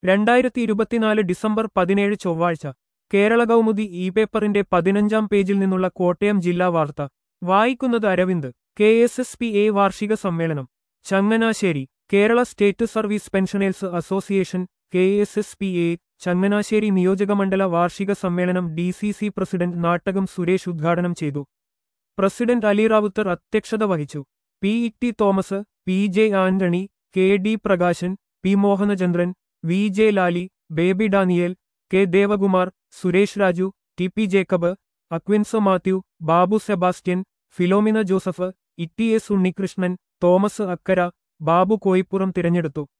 രണ്ടായിരത്തി ഇരുപത്തിനാല് ഡിസംബർ പതിനേഴ് ചൊവ്വാഴ്ച കേരള കൗമുദി ഇ പേപ്പറിന്റെ പതിനഞ്ചാം പേജിൽ നിന്നുള്ള കോട്ടയം ജില്ലാ വാർത്ത വായിക്കുന്നത് Aravind K S S P A വാർഷിക സമ്മേളനം Changanassery Kerala state service pensioners association K S S P A Changanassery നിയോജകമണ്ഡല വാർഷിക സമ്മേളനം D C C president Nattakam Suresh ഉദ്ഘാടനം ചെയ്തു പ്രസിഡന്റ് അലി റാവുത്തർ അധ്യക്ഷത വഹിച്ചു P E T Thomas P J Antony K D Prakashan P Mohanachandran V J Lali Baby Daniel K Devakumar Suresh Raju T P Jacob Aquinso Mathew Babu Sebastian Philomina Joseph E T S Unnikrishnan Thomas Akkara Babu Koyippuram തിരഞ്ഞെടുത്തു